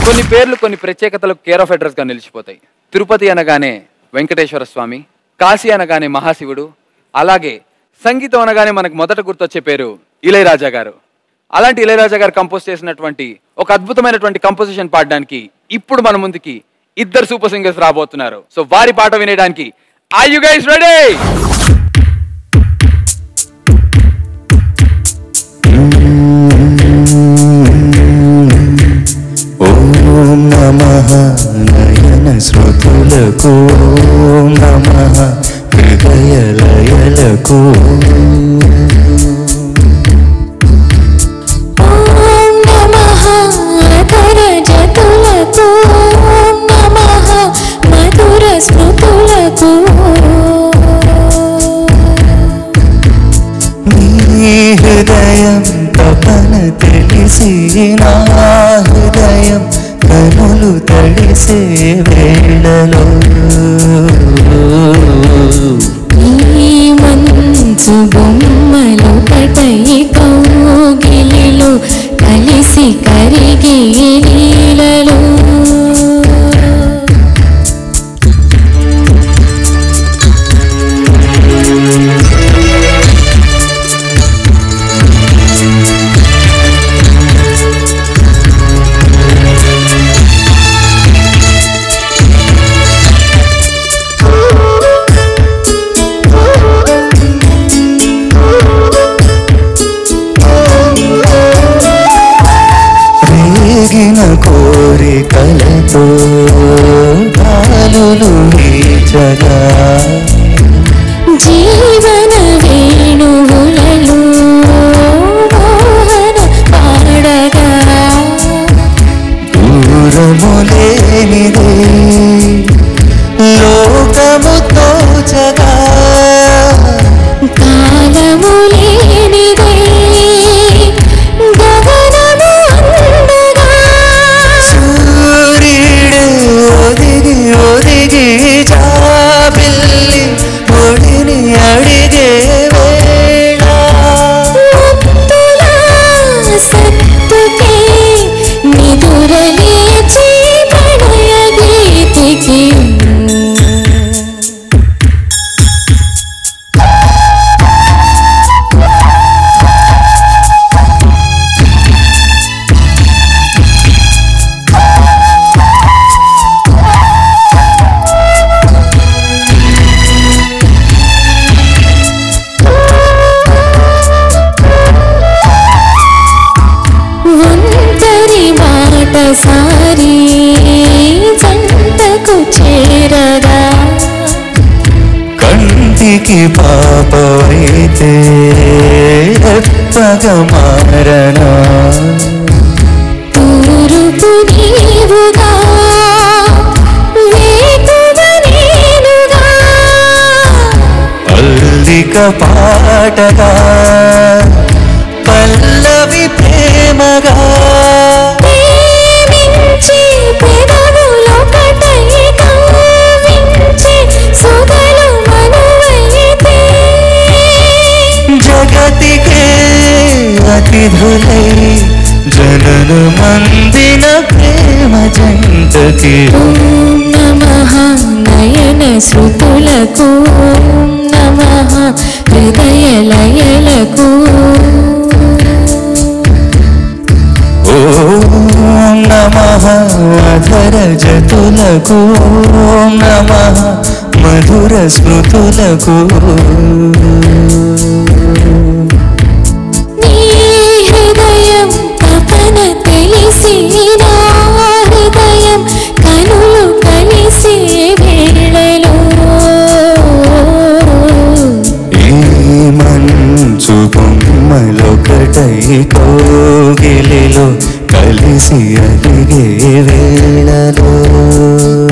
కొన్ని పేర్లు కొన్ని ప్రత్యేకతలకు కేర్ ఆఫ్ అడ్రస్ గా నిలిచిపోతాయి తిరుపతి అనగానే వెంకటేశ్వర స్వామి కాశీ అనగానే మహాశివుడు అలాగే సంగీతం అనగానే మనకు మొదట గుర్తొచ్చే పేరు ఇళయరాజా గారు అలాంటి ఇళయరాజా గారు కంపోజ్ చేసినటువంటి ఒక అద్భుతమైనటువంటి కంపోజిషన్ పాడడానికి ఇప్పుడు మన ముందుకి ఇద్దరు సూపర్ సింగర్స్ రాబోతున్నారు సో వారి పాట వినేయడానికి ఐ యు గైస్ రెడీ ఓం నమ నయన శృతులకు ఓం నమ హృదయ లయలకు ఓం నమః కరజతులకు ఓం నమః మధుర స్మృతులకు నీ హృదయం తపన తెలిసి నా హృదయం కనులు తడిసే వేళలో ఈ మంచు బొమ్మలు కటై కౌగిలిలో కలిసి కరిగే నీలలో రేగిన కోరికలతో కాలులు వీచగా జీవన వేణువులలో మోహన పాడగా దూరము లేనిదే లోకము తోచగా కాలము లేనిదే గగనము అందగా సూర్యుడే ఒదిగి ఒదిగి జాబిల్లి ఒడిని అడిగే వేళ ముత్తుల సత్తుకే నిదురలేచి ప్రణయ గీతికి ఒంటరి మాట సారి జంటకు చేరగా కంటికి పాపవైతే ఎప్పగ మారనా తూరుపు నీవుగా వేకువ నేనుగా అల్లిక పాటగా పల్లవి ప్రేమగా ప్రేమించి పెదవులొకటై కవ్వించి సొగలు మనువైతే జగతికే అతిథులై జనన మందిన ప్రేమ జంతకి ఓం నమః నయన శృతులకు ఓం నమః హృదయ లయలకు ఓం నమ అధర జతులకు ఓం నమ మధుర స్మృతులకు నీ హృదయం తపన తెలిసి నా హృదయం కనులు కలిసే వేళలో ఈ మంచు బొమ్మలొకటై కోగిలిలో కలిసి అడిగే వేళలో